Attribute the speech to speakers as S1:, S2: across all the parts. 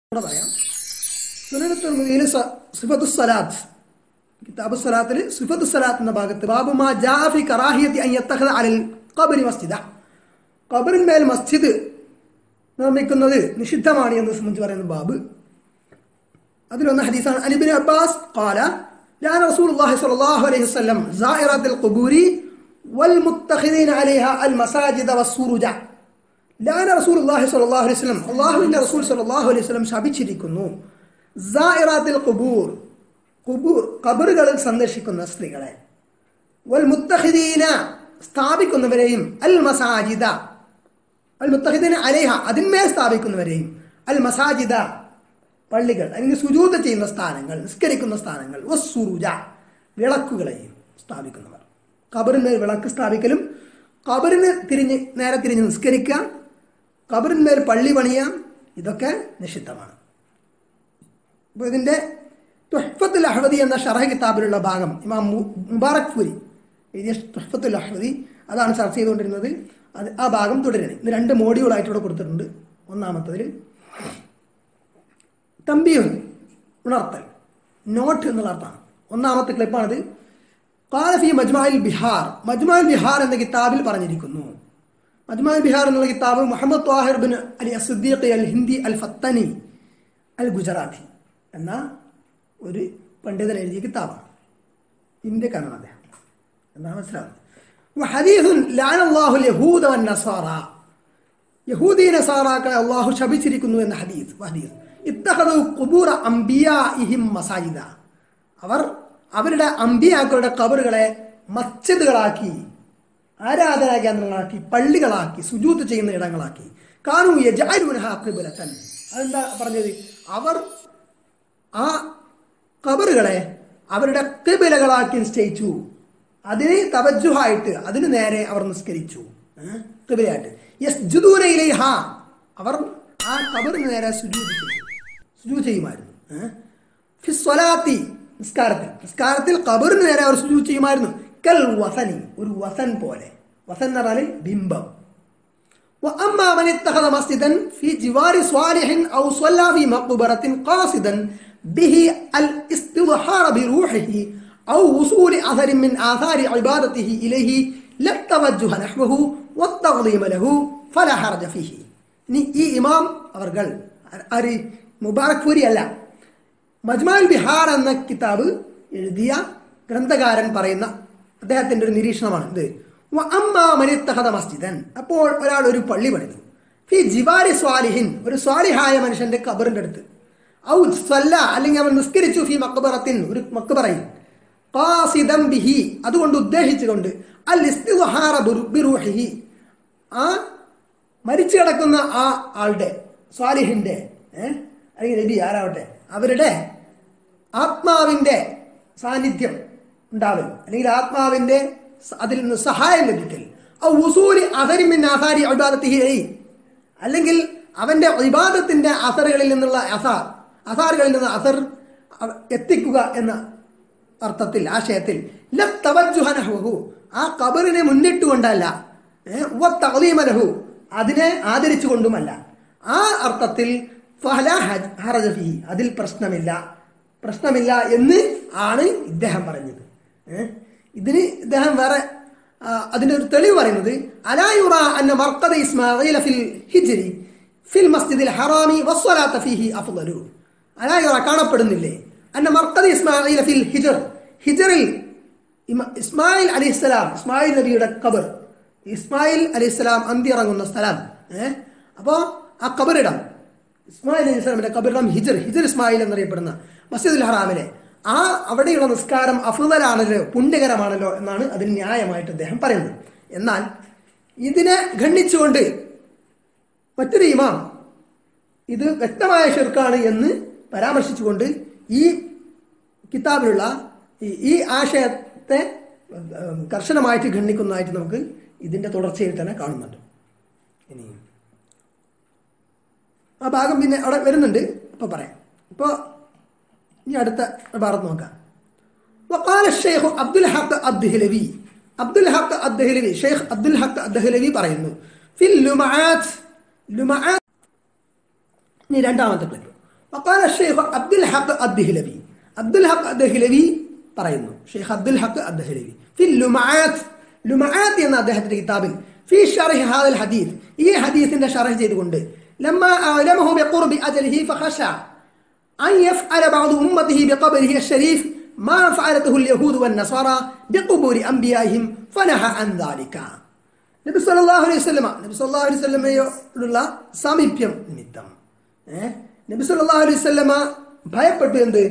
S1: ഇവിടെ പറയാം സുനന തുർമുദിയിലെ സിഫത്തു സലാത്ത് കിതാബ് സലാത്തിൽ സിഫത്തു സലാത്ത് എന്ന ഭാഗത്ത് ബാബു മാ ജാഫി കറാഹിയത്തി അൻ യത്തഖദ അലൽ ഖബരി മസ്ജിദ ഖബറിന്മേൽ മസ്ജിദ് നിർമ്മിക്കുന്നത് നിഷിദ്ധമാണ് എന്ന് സംബന്ധിച്ച് പറയുന്ന ബാബ് അതിലൊന്ന് ഹദീസാണ് അലിബിൻ അബ്ബാസ് قال لعن رسول الله صلى الله عليه وسلم زائرات القبور والمتخذين عليها المساجد والسروج ലാന റസൂൽ അള്ളാഹി സലാഹു അലൈഹി സ്വലം അള്ളാഹുവിന്റെ റസൂൽ സലാഹു അലൈഹി സ്വലം ശപിച്ചിരിക്കുന്നു സായിറാത്തിൽ കുബൂർ കുബൂർ കബറുകളിൽ സന്ദർശിക്കുന്ന സ്ത്രീകളെ വൽ മുത്തഹിദീന സ്ഥാപിക്കുന്നവരെയും അൽ മസാജിദ അൽ മുത്തഹിദീന അലേഹ അതിന്മേൽ സ്ഥാപിക്കുന്നവരെയും അൽ മസാജിദ പള്ളികൾ അല്ലെങ്കിൽ സുജൂത ചെയ്യുന്ന സ്ഥാനങ്ങൾ നിസ്കരിക്കുന്ന സ്ഥാനങ്ങൾ വസ്സുറുജ വിളക്കുകളെയും സ്ഥാപിക്കുന്നവർ കബറിന്മേൽ വിളക്ക് സ്ഥാപിക്കലും കബറിന് തിരിഞ്ഞ് നേരെ തിരിഞ്ഞ് നിസ്കരിക്കുക കബറിന്മേൽ പള്ളി പണിയാം ഇതൊക്കെ നിഷിദ്ധമാണ് അപ്പോൾ ഇതിൻ്റെ തുഹഫത്തുൽ അഹ്വദി എന്ന ഷറഹ കിതാബിലുള്ള ഭാഗം ഇമാം മുബാറക് ഫുരി എഴുതിയ തുഹഫത്തുൽ അഹ്വദി അതാണ് ചർച്ച ചെയ്തുകൊണ്ടിരുന്നത് അത് ആ ഭാഗം തുടരുന്നത് ഇന്ന് രണ്ട് മോഡ്യൂളായിട്ട് ഇവിടെ കൊടുത്തിട്ടുണ്ട് ഒന്നാമത്തതിൽ തമ്പിയും ഉണർത്തൽ നോട്ട് എന്നുള്ള അർത്ഥമാണ് ഒന്നാമത്തെ ക്ലിപ്പാണിത് കാലഫി മജ്മാൽ ബിഹാർ മജ്മാൽ ബിഹാർ എന്ന കിതാബിൽ പറഞ്ഞിരിക്കുന്നു മജ്മാൽ ബിഹാർ എന്നുള്ള കിതാബ് മുഹമ്മദ് താഹിർ ബിൻ അലി അസുദ്ദീഖ് അൽ ഹിന്ദി അൽ ഫത്തനി അൽ ഗുജറാത്തി എന്ന ഒരു പണ്ഡിതൻ എഴുതിയ കിതാബാണ് ഇന്ത്യക്കാരാണ് അദ്ദേഹം എന്നാണ് മനസ്സിലാവുന്നത് ഹദീസുൻ ലാൻ അള്ളാഹു യഹൂദ വൻ നസാറ യഹൂദി നസാറാക്കളെ അള്ളാഹു ശപിച്ചിരിക്കുന്നു എന്ന ഹദീസ് ഹദീസ് ഇത്തഹദു കുബൂറ അംബിയാഇഹിം മസാജിദ അവർ അവരുടെ അമ്പിയാക്കളുടെ കബറുകളെ മസ്ജിദുകളാക്കി ആരാധനാ കേന്ദ്രങ്ങളാക്കി പള്ളികളാക്കി സുജൂത്ത് ചെയ്യുന്ന ഇടങ്ങളാക്കി കാണൂ യജാരുനഹാക്കിബുലത്തൻ അതെന്താ പറഞ്ഞത് അവർ ആ കബറുകളെ അവരുടെ കിബിലകളാക്കി നിശ്ചയിച്ചു അതിന് തവജുഹായിട്ട് അതിന് നേരെ അവർ നിസ്കരിച്ചു കിബിലയായിട്ട് യസ് ജുദൂനയിലേഹ അവർ ആ കബറിന് നേരെ സുജൂത് ചെയ്യും സുജൂത് ചെയ്യുമായിരുന്നു ഫിസ്വലാത്തി നിസ്കാരത്തിൽ നിസ്കാരത്തിൽ കബറിന് നേരെ അവർ സുജൂത് ചെയ്യുമായിരുന്നു കൽ വസനി ഒരു വസൻ പോലെ വസൻ എന്ന് പറഞ്ഞാൽ ബിംബം وأما من اتخذ مسجدا في جوار صالح أو صلى في مقبرة قاصدا به الاستظهار بروحه أو وصول أثر من آثار عبادته إليه لا التوجه نحوه والتعظيم له فلا حرج فيه ഇനി ഈ ഇമാം അവർകൾ ആര് മുബാറക് പൂരി അല്ല മജ്മാൽ ബിഹാർ എന്ന കിതാബ് എഴുതിയ ഗ്രന്ഥകാരൻ പറയുന്ന അദ്ദേഹത്തിന്റെ ഒരു നിരീക്ഷണമാണ് ഇത് അമ്മാമനിത്തഹത മസ്ജിദൻ അപ്പോൾ ഒരാൾ ഒരു പള്ളി പണിതു ഫി ജിവാരി സ്വാലിഹിൻ ഒരു സ്വാലിഹായ മനുഷ്യന്റെ കബറിന്റെ അടുത്ത് ഔ സ്വല്ല അല്ലെങ്കിൽ അവൻ നിസ്കരിച്ചു ഫി മക്ബറത്തിൻ ഒരു മക്ബറയിൽ ഖാസിദം ബിഹി അതുകൊണ്ട് ഉദ്ദേശിച്ചുകൊണ്ട് അൽ ഇസ്തിഹാറ ബിറൂഹിഹി ആ മരിച്ചു കിടക്കുന്ന ആ ആളുടെ സ്വാലിഹിന്റെ ഏഹ് അല്ലെങ്കിൽ നബി ആരാവട്ടെ അവരുടെ ആത്മാവിന്റെ സാന്നിധ്യം ഉണ്ടാവൽ അല്ലെങ്കിൽ ആത്മാവിന്റെ അതിൽ നിന്ന് സഹായം ലഭിക്കൽ ആ ഉസൂരി അസരിമിൻ ആസാരി അഭിബാദത്തിഹി അല്ലെങ്കിൽ അവന്റെ വിവാദത്തിന്റെ അസറുകളിൽ നിന്നുള്ള അസാർ അസാറുകളിൽ നിന്ന് അസർ എത്തിക്കുക എന്ന അർത്ഥത്തിൽ ആശയത്തിൽ ലത്തവജുഹനഹു ആ കബറിനെ മുന്നിട്ടുകൊണ്ടല്ല തകലീമലഹു അതിനെ ആദരിച്ചുകൊണ്ടുമല്ല ആ അർത്ഥത്തിൽ ഫഹല ഹറജഫി അതിൽ പ്രശ്നമില്ല പ്രശ്നമില്ല എന്ന് ആണ് ഇദ്ദേഹം പറഞ്ഞത് ഇതിന് ഇദ്ദേഹം വേറെ അതിന്റെ ഒരു തെളിവ് പറയുന്നത് അലായുറ അന്ന മർക്കദ ഇസ്മായിൽ ഫിൽ ഹിജ്രി ഫിൽ മസ്ജിദിൽ ഹറാമി വസ്വലാത്ത ഫിഹി അഫ്ളലു അലായുറ കാണപ്പെടുന്നില്ലേ അന്ന മർക്കദ ഇസ്മായിൽ ഫിൽ ഹിജർ ഹിജറിൽ ഇസ്മായിൽ അലിസ്ലാം ഇസ്മായിൽ നബിയുടെ ഖബർ ഇസ്മായിൽ അലിസ്ലാം അന്തിറങ്ങുന്ന സ്ഥലം ഏഹ് അപ്പോ ആ ഖബറിടം ഇസ്മായിൽ അലി ഇസ്ലാമിന്റെ ഖബറിടം ഹിജർ ഹിജർ ഇസ്മായിൽ എന്നറിയപ്പെടുന്ന മസ്ജിദുൽ ഹറാമിലെ ആ അവിടെയുള്ള നിസ്കാരം അഫുതലാണല്ലോ പുണ്യകരമാണല്ലോ എന്നാണ് അതിന് ന്യായമായിട്ട് അദ്ദേഹം പറയുന്നത് എന്നാൽ ഇതിനെ ഖണ്ഡിച്ചുകൊണ്ട് മറ്റൊരു ഇമാം ഇത് വ്യക്തമായ ഷിർക്കാണ് എന്ന് പരാമർശിച്ചുകൊണ്ട് ഈ കിതാബിലുള്ള ഈ ആശയത്തെ കർശനമായിട്ട് ഖണ്ഡിക്കുന്നതായിട്ട് നമുക്ക് ഇതിന്റെ തുടർച്ചയിൽ തന്നെ കാണുന്നുണ്ട് ഇനി ആ ഭാഗം പിന്നെ അവിടെ വരുന്നുണ്ട് ഇപ്പൊ പറയാം ഇപ്പോൾ ഇനി അടുത്ത ഭാഗത്ത് നോക്കാം وقال الشيخ عبد الحق الدهلوي عبد الحق الدهلوي ഷെയ്ഖ് അബ്ദുൽ ഹക്ക് അദ്ദഹലവി പറയുന്നു ഫിൽ ലുമആത്ത് ലുമആത്ത് ഇനി രണ്ടാമത്തെ ക്ലിപ്പ് وقال الشيخ عبد الحق الدهلوي عبد الحق الدهلوي പറയുന്നു ഷെയ്ഖ് അബ്ദുൽ ഹക്ക് അദ്ദഹലവി ഫി ലുമആത്ത് ലുമആത്ത് എന്ന അദ്ദേഹത്തിന്റെ കിതാബിൽ ഫി ഷർഹ് ഹാദൽ ഹദീസ് ഈ ഹദീസിന്റെ ഷർഹ് ചെയ്തുകൊണ്ട് ലമ്മ അലമഹു ബിഖുർബി അജലിഹി ഫഖശ അൻ യഫ്അല ബഅദു ഉമ്മത്തിഹി ബിഖബരിഹി الشريف ما فعلته اليهود والنصارى بقبور أنبيائهم فنهى عن ذلك നബി സല്ലല്ലാഹു അലൈഹി വസല്ലമ നബി സല്ലല്ലാഹു അലൈഹി വസല്ലമയോടുള്ള സാമീപ്യം നിമിത്തം ഏഹ് നബി സല്ലല്ലാഹു അലൈഹി വസല്ലമ ഭയപ്പെട്ടു എന്ത്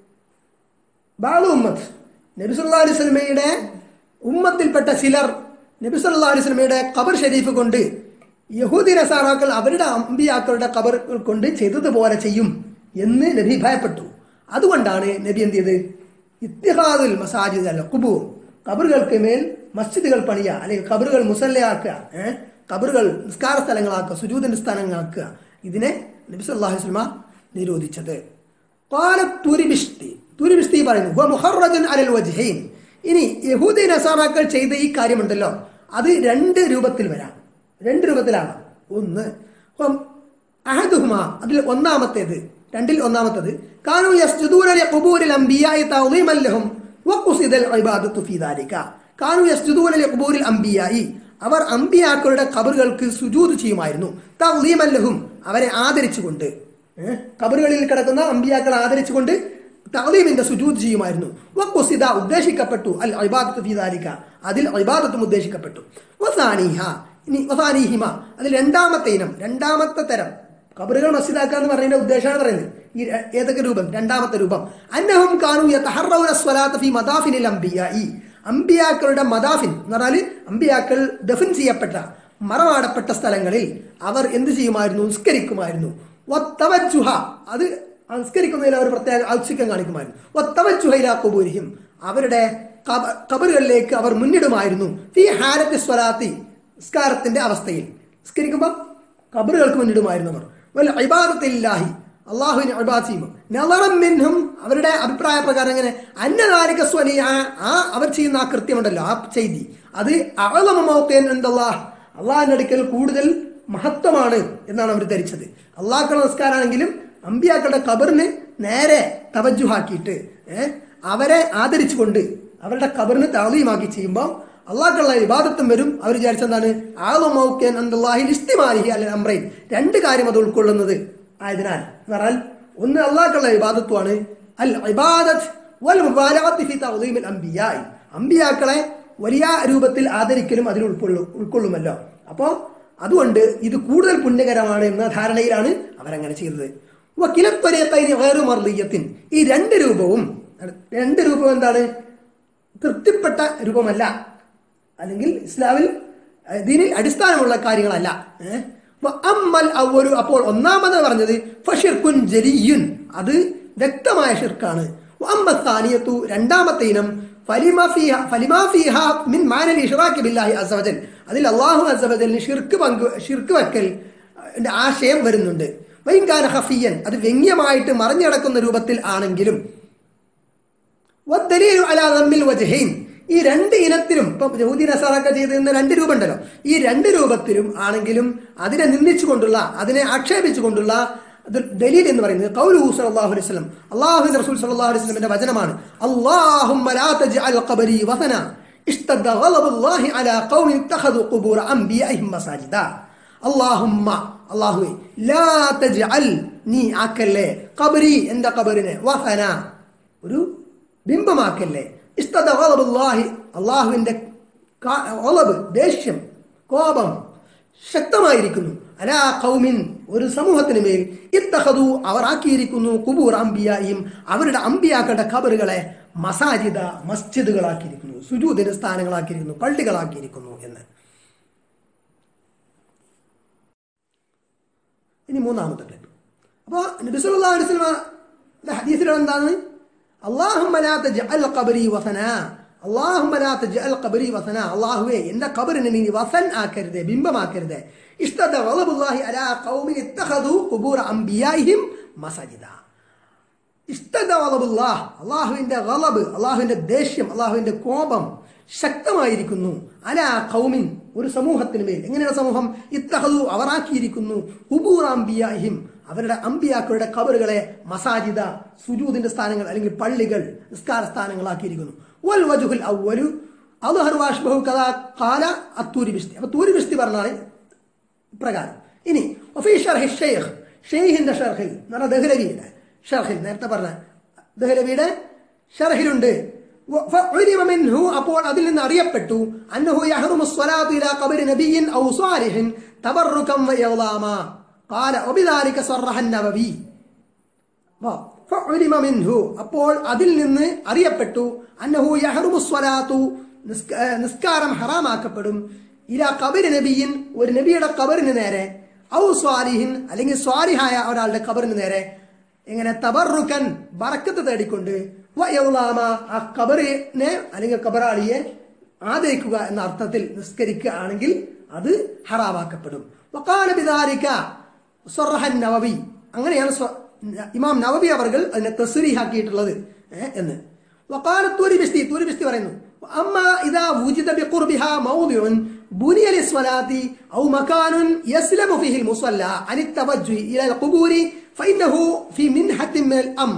S1: ബാലു ഉമ്മത്ത് നബി സല്ലല്ലാഹു അലൈഹി വസല്ലമയുടെ ഉമ്മത്തിൽപ്പെട്ട ചിലർ നബി സല്ലല്ലാഹു അലൈഹി വസല്ലമയുടെ ഖബർ ഷരീഫ് കൊണ്ട് യഹൂദി നസാറാക്കൾ അവരുടെ അമ്പിയാക്കളുടെ ഖബർ കൊണ്ട് ചെയ്തതുപോലെ ചെയ്യും എന്ന് നബി ഭയപ്പെട്ടു അതുകൊണ്ടാണ് നബി എന്ത് ചെയ്ത് ഇത്തിഹാദുൽ മസാജിദ് അല്ല കുബൂർ ഖബറുകൾക്ക് മേൽ മസ്ജിദുകൾ പണിയുക അല്ലെങ്കിൽ ഖബറുകൾ മുസല്ലയാക്കുക ഏഹ് ഖബറുകൾ നിസ്കാര സ്ഥലങ്ങളാക്കുക സുജൂദിന്റെ സ്ഥാനങ്ങളാക്കുക ഇതിനെ നബി സല്ലല്ലാഹു അലൈഹി വസല്ലമ നിരോധിച്ചത് قال തുരിബിഷ്തി തുരിബിഷ്തി പറയുന്നു "ഹുവ മുഹറജൻ അലൽ വജ്ഹൈൻ ഇനി യഹൂദി നസാറാക്കൾ ചെയ്ത ഈ കാര്യമുണ്ടല്ലോ അത് രണ്ട് രൂപത്തിൽ വരാം രണ്ട് രൂപത്തിലാണ് ഒന്ന് ഹും അഹദുഹുമ അതിൽ ഒന്നാമത്തേത് രണ്ടിൽ ഒന്നാമത്തേത് കാനു യസ്ജുദൂന ലിഖുബൂരിൽ അംബിയായി തഅളീമൻ ലഹും വഖുസിദൽ ഇബാദത്തു ഫീ ദാലിക കാനു യസ്ജുദൂന ലിഖുബൂരിൽ അംബിയായി അവർ അമ്പിയാക്കളുടെ ഖബറുകൾക്ക് സുജൂദ് ചെയ്യുമായിരുന്നു തഅളീമൻ ലഹും അവരെ ആദരിച്ചുകൊണ്ട് ഏഹ് ഖബറുകളിൽ കിടക്കുന്ന അമ്പിയാക്കൾ ആദരിച്ചുകൊണ്ട് തഅലീമിന്റെ സുജൂദ് ചെയ്യുമായിരുന്നു വഖുസിദ ഉദ്ദേശിക്കപ്പെട്ടു അൽ ഇബാദത്ത് ഫീ ദാലിക അതിൽ ഇബാദത്തും ഉദ്ദേശിക്കപ്പെട്ടു വസാനിഹ ഇനി വസാനിഹിമ അതിൽ രണ്ടാമത്തെ ഇനം രണ്ടാമത്തെ തരം ഖബറുകൾ മസ്ജിദാക്കുക എന്ന് പറയുന്ന ഉദ്ദേശമാണ് പറയുന്നത് ഈ ര- ഏതൊക്കെ രൂപം രണ്ടാമത്തെ രൂപം അന്നഹും കാനു യതഹറൗന സ്വലാത്ത ഫീ മദാഫിനിൽ അംബിയായി അമ്പിയാക്കളുടെ മദാഫിൻ എന്ന് പറഞ്ഞാൽ അമ്പിയാക്കൾ ദഫൻ ചെയ്യപ്പെട്ട മറമാടപ്പെട്ട സ്ഥലങ്ങളിൽ അവർ എന്ത് ചെയ്യുമായിരുന്നു നിസ്കരിക്കുമായിരുന്നു വത്തവജ്ജുഹ അത് നിസ്കരിക്കുന്നതിൽ അവർ പ്രത്യേക ഔത്സുക്യം കാണിക്കുമായിരുന്നു വത്തവജ്ജുഹ ഇലാ ഖുബൂരിഹിം അവരുടെ ഖബ- ഖബറുകളിലേക്ക് അവർ മുന്നിടുമായിരുന്നു ഫീ ഹാലത്തി സ്വലാത്തി നിസ്കാരത്തിന്റെ അവസ്ഥയിൽ നിസ്കരിക്കുമ്പോൾ ഖബറുകൾക്ക് മുന്നിടുമായിരുന്നു അവർ വൽ ഇബാദത്തില്ലാഹി അള്ളാഹുവിന് ഇബാദ് ചെയ്യുമ്പോൾ നളറം മിൻഹും അവരുടെ അഭിപ്രായ പ്രകാരം എങ്ങനെ അന്നദാലിക സ്വനി ആ അവർ ചെയ്യുന്ന ആ കൃത്യമുണ്ടല്ലോ ആ ചെയ്തി അത് അവലമോക്കേൻ എന്തല്ലാഹ് അള്ളാഹിന്റെ അടുക്കൽ കൂടുതൽ മഹത്വമാണ് എന്നാണ് അവർ ധരിച്ചത് അള്ളാഹുക്കളുടെ നമസ്കാരമാണെങ്കിലും അമ്പിയാക്കളുടെ ഖബറിന് നേരെ തവജുഹാക്കിയിട്ട് ഏഹ് അവരെ ആദരിച്ചുകൊണ്ട് അവരുടെ ഖബറിന് താളീമാക്കി ചെയ്യുമ്പോൾ അള്ളാഹ്ക്കുള്ള ഇബാദത്തും വരും അവർ വിചാരിച്ചെന്താണ് ആളുമൗക്കൻ അന്തല്ലാഹിൽ ഇസ്തിമാലിഹി അല്ലെ അമ്രൈൻ രണ്ട് കാര്യം അത് ഉൾക്കൊള്ളുന്നത് ആയതിനാൽ എന്ന് പറഞ്ഞാൽ ഒന്ന് അള്ളാഹ്ക്കുള്ള ഇബാദത്വമാണ് അൽ ഇബാദത്ത് വൽ മുബാലഗത്ത് ഫി തഅദീമിൽ അംബിയായി അമ്പിയാക്കളെ വലിയ രൂപത്തിൽ ആദരിക്കലും അതിൽ ഉൾക്കൊള്ളും ഉൾക്കൊള്ളുമല്ലോ അപ്പോൾ അതുകൊണ്ട് ഇത് കൂടുതൽ പുണ്യകരമാണ് എന്ന ധാരണയിലാണ് അവരങ്ങനെ ചെയ്തത് വക്കിലത്വരേക്കൈന് വേറു മർദീയത്തിൻ ഈ രണ്ട് രൂപവും രണ്ട് രൂപം എന്താണ് തൃപ്തിപ്പെട്ട രൂപമല്ല അല്ലെങ്കിൽ ഇസ്ലാമിൽ അഹ് ദീനിൽ അടിസ്ഥാനമുള്ള കാര്യങ്ങളല്ല ഏഹ്? വ അമ്മൽ അവരു അപ്പോൾ ഒന്നാമത് പറഞ്ഞത് ഫഷിർക്കുൻ ജലിയുൻ അത് വ്യക്തമായ ഷിർക്കാണ് വ അമ്മ സ്ഥാനിയത്തു രണ്ടാമത്തെ ഇനം ഫലിമാ ഫീഹ ഫലിമാ ഫീഹ മിൻ മാനൽ ഇഷ്റാഖി ബില്ലാഹി അസ്സവജൽ അതിൽ അല്ലാഹു അസ്സവജലിന് ഷിർക്ക് പങ്ക് ഷിർക്ക് വെക്കൽ ന്റെ ആശയം വരുന്നുണ്ട് വൈകാന ഹഫിയൻ അത് വ്യംഗ്യമായിട്ട് മറഞ്ഞു കിടക്കുന്ന രൂപത്തിൽ ആണെങ്കിലും വദ്ദലീലു അലാ ദമ്മിൽ വജ്ഹൈൻ ഈ രണ്ട് ഇനത്തിലും ഇപ്പൊ യഹൂദി നസാറൊക്കെ ചെയ്തിരുന്ന രണ്ട് രൂപം ഉണ്ടല്ലോ ഈ രണ്ട് രൂപത്തിലും ആണെങ്കിലും അതിനെ നിന്ദിച്ചുകൊണ്ടുള്ള അതിനെ ആക്ഷേപിച്ചുകൊണ്ടുള്ള അത് ദലീൽ എന്ന് പറയുന്നത് കൗലു സല്ലല്ലാഹു അലൈഹി വസല്ലം അല്ലാഹുവിന്റെ റസൂൽ സല്ലല്ലാഹു അലൈഹി വസല്ലമിന്റെ വചനമാണ് അല്ലാഹുമ്മ ലാ തജ്അൽ ഖബരി വസന ഇഷ്തദ്ദ ഗളബുല്ലാഹി അലാ ഖൗമി ഇത്തഖദു ഖുബൂറ അംബിയാഇഹിം മസാജിദ അല്ലാഹുമ്മ അല്ലാഹുവേ ലാ തജ്അൽ നീ ആക്കല്ലേ ഖബരി എന്റെ ഖബറിനെ വസന ഒരു ബിംബമാക്കല്ലേ ഇസ്തദ ഗളബുല്ലാഹി അള്ളാഹുവിന്റെ കാ- ഗളബ് ദേഷ്യം കോപം ശക്തമായിരിക്കുന്നു അലാ കൗമിൻ ഒരു സമൂഹത്തിന് മേൽ ഇത്തഹദു അവർ ആക്കിയിരിക്കുന്നു കുബൂർ അംബിയായും അവരുടെ അമ്പിയാക്കളുടെ ഖബറുകളെ മസാജിദ മസ്ജിദുകളാക്കിയിരിക്കുന്നു സുജൂദിന് സ്ഥാനങ്ങളാക്കിയിരിക്കുന്നു പള്ളികളാക്കിയിരിക്കുന്നു എന്ന് ഇനി മൂന്നാമത്തെ ക്ലിപ്പ് അപ്പോൾ നബിസുല്ലാ അലിസ്ലമ ഹദീസിൽ എന്താണ് അള്ളാഹുമ്മ ലാ തജ്അൽ ഖബരി വസന അള്ളാഹുമ്മ ലാ തജ്അൽ ഖബരി വസന അള്ളാഹുവേ എന്റെ ഖബറിനെ നീ വസൻ ആക്കരുത് ബിംബമാക്കരുത് ഇഷ്തദ ഗളബുല്ലാഹി അലാ ഖൗമിൻ ഇത്തഖദു ഖുബൂർ അംബിയായിഹിം മസജിദ ഇഷ്തദ ഗളബുല്ലാഹ് അള്ളാഹുവിന്റെ ഗളബ് അള്ളാഹുവിന്റെ ദേഷ്യം അള്ളാഹുവിന്റെ കോപം ശക്തമായിരിക്കുന്നു അലാ ഖൗമിൻ ഒരു സമൂഹത്തിന് മേൽ എങ്ങനെയാണ് സമൂഹം ഇത്തഹദു അവർ ആക്കിയിരിക്കുന്നു ഹുബൂർ അംബിയാഹിം അവരുടെ അമ്പിയാക്കളുടെ കബറുകളെ മസാജിദ സുജൂദിന്റെ സ്ഥാനങ്ങൾ അല്ലെങ്കിൽ പള്ളികൾ നിസ്കാര സ്ഥാനങ്ങളാക്കിയിരിക്കുന്നു വൽ വജുഹുൽ അവ്വലു അദ്ഹറു വാഷ്ബഹു കഥാ ഖാല അത്തൂരി ബിസ്തി അപ്പൊ തൂരി ബിസ്തി പറഞ്ഞാണ് പ്രകാരം ഇനി വഫീ ഷർഹി ഷെയ്ഖ് ഷെയ്ഖിന്റെ ഷർഹിൽ എന്ന് പറഞ്ഞാൽ ദഹ്ലവിയുടെ ഷർഹിൽ നേരത്തെ പറഞ്ഞ ദഹ്ലവിയുടെ ഷർഹിലുണ്ട് വ- ഫഉലിമ മിൻഹു അപ്പോൾ അതിൽ നിന്ന് അറിയപ്പെട്ടു അന്നഹു യഹ്റുമു സ്വലാത്തു ഇലാ ഖബരി നബിയ്യിൻ ഔ സ്വാലിഹിൻ തബറുകം വഇളാമ ഖാല വബിദാലിക സറഹ النووي വാ. ഫഉലിമ മിൻഹു അപ്പോൾ അതിൽ നിന്ന് അറിയപ്പെട്ടു അന്നഹു യഹ്റുമു സ്വലാത്തു നിസ്ക- ഏ, നിസ്കാരം ഹറാമാക്കപ്പെടും ഇലാ ഖബരി നബിയിൻ ഒരു നബിയുടെ ഖബറിന് നേരെ ഔ സ്വാലിഹിൻ അല്ലെങ്കിൽ സ്വാലിഹായ ഒരാളുടെ ഖബറിന് നേരെ ഇങ്ങനെ തബറുക്കൻ ബറക്കത്ത് തേടിക്കൊണ്ട് വയൗലാമ ആ ഖബറിനെ അല്ലെങ്കിൽ ഖബറാളിയെ ആദരിക്കുക എന്ന അർത്ഥത്തിൽ നിസ്കരിക്കുകയാണെങ്കിൽ അത് ഹറാമാക്കപ്പെടും വക്കാല ബിദാരിക സൊറഹൻ നവവി അങ്ങനെയാണ് സ്വ- ഇമാം നവവി അവർകൾ അതിനെ തസ്രീഹാക്കിയിട്ടുള്ളത് ഏ, എന്ന് വക്കാല തൂരി ബിസ്തി തൂരി ബിസ്തി പറയുന്നു അമ്മ ഇതാ വുജിദ ബിഖുർബിഹ മൗദിഉൻ ബുനിയ ലിസ്വലാത്തി ഔ മകാനുൻ യസ്ലമു ഫീഹി المصلى عن التوجه الى القبور فانه في منحة من الامر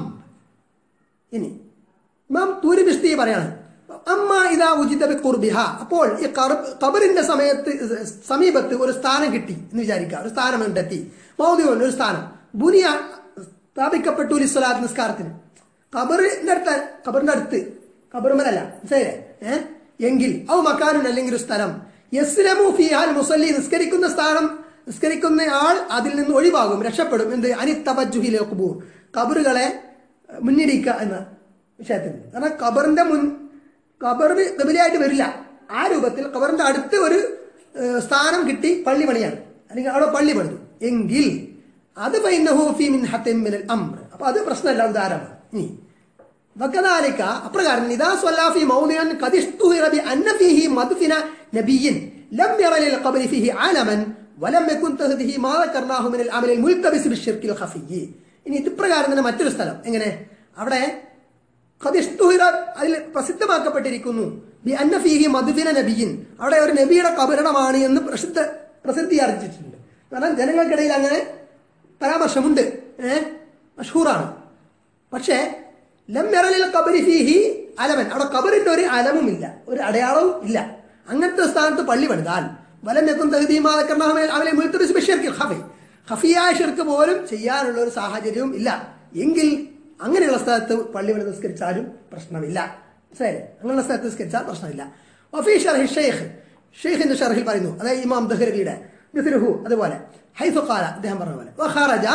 S1: ഇനി ഇമാം തൂരി ബിസ്തി പറയാണ് അമ്മ ഇതാ ഉചിത കുർബിഹ അപ്പോൾ ഈ കറ- ഖബറിന്റെ സമയത്ത് സമീപത്ത് ഒരു സ്ഥാനം കിട്ടി എന്ന് വിചാരിക്കുക ഒരു സ്ഥാനം കണ്ടെത്തി മൗദ്യോൻ ഒരു സ്ഥാനം ബുനിയ സ്ഥാപിക്കപ്പെട്ടു ലിസ്വലാത്ത് നിസ്കാരത്തിന് ഖബറിന്റെ അടുത്ത് ഖബറിന്റെ അടുത്ത് ഖബറുമലല്ല മനസ്സിലായില്ലേ ഏഹ് എങ്കിൽ ഔ മക്കാനുൻ അല്ലെങ്കിൽ ഒരു സ്ഥലം യസ്ലമു ഫിഹാൽ മുസല്ലി നിസ്കരിക്കുന്ന സ്ഥാനം നിസ്കരിക്കുന്ന ആൾ അതിൽ നിന്ന് ഒഴിവാകും രക്ഷപ്പെടും എന്ത് അനിത്തബജുഹിലെ കുബൂർ ഖബറുകളെ മുന്നിടിക്കുക എന്ന വിഷയത്തിൽ കാരണം ഖബറിന്റെ മുൻ ഖബറിന് കബിലയായിട്ട് വരില്ല ആ രൂപത്തിൽ ഖബറിന്റെ അടുത്ത് ഒരു ഏഹ്, സ്ഥാനം കിട്ടി പള്ളി പണിയാണ് അല്ലെങ്കിൽ അവിടെ പള്ളി പണിതു എങ്കിൽ അത് ഫൈനഹു ഫീ മിൻ ഹത്തിൻ മിനൽ അംർ അപ്പൊ അത് പ്രശ്നമല്ല ഉദാഹരണമാണ് ഇനി وكذلك أبرغار إذا صلى في موضع قد اشتهر بأن فيه مدفن نبي لم ير للقبر فيه عالما ولم يكن تهده ما ذكرناه من العمل الملتبس بالشرك الخفي ഇനി ഇത് പ്രകാരം തന്നെ മറ്റൊരു സ്ഥലം എങ്ങനെ അവിടെ ഖദിഷ്തുഹിറ അതിൽ പ്രസിദ്ധമാക്കപ്പെട്ടിരിക്കുന്നു ബി അന്ന ഫീഹി മധുബിന നബിയിൻ അവിടെ ഒരു നബിയുടെ കബരണമാണ് എന്ന് പ്രസിദ്ധ പ്രസിദ്ധി ആർജിച്ചിട്ടുണ്ട് കാരണം ജനങ്ങൾക്കിടയിൽ അങ്ങനെ പരാമർശമുണ്ട് ഏഹ് മഷൂറാണ് പക്ഷേ ലംയറലിൽ കബരി ഫീഹി അലമൻ അവിടെ കബറിന്റെ ഒരു അലമുമില്ല ഒരു അടയാളവും ഇല്ല അങ്ങനത്തെ സ്ഥാനത്ത് പള്ളി പണിതാൽ വലം എത്തും തകുതിമാക്കർണാമേൽ അവനെ മുഴുത്തറിച്ച് ബഷീർക്ക് ഹഫി ഹഫിയായ ഷിർക്ക് പോലും ചെയ്യാനുള്ള ഒരു സാഹചര്യവും ഇല്ല എങ്കിൽ അങ്ങനെയുള്ള സ്ഥലത്ത് പള്ളി പണി നിസ്കരിച്ചാലും പ്രശ്നമില്ല ശരി അങ്ങനെയുള്ള സ്ഥലത്ത് നിസ്കരിച്ചാൽ പ്രശ്നമില്ല വഫീ ഷർഹി ഷെയ്ഖ് ഷെയ്ഖിന്റെ ഷർഹിൽ പറയുന്നു അതായത് ഇമാം ദഹ്രബിയുടെ മിഥുരുഹു അതുപോലെ ഹൈഫു ഖാല അദ്ദേഹം പറഞ്ഞ പോലെ വഖറജ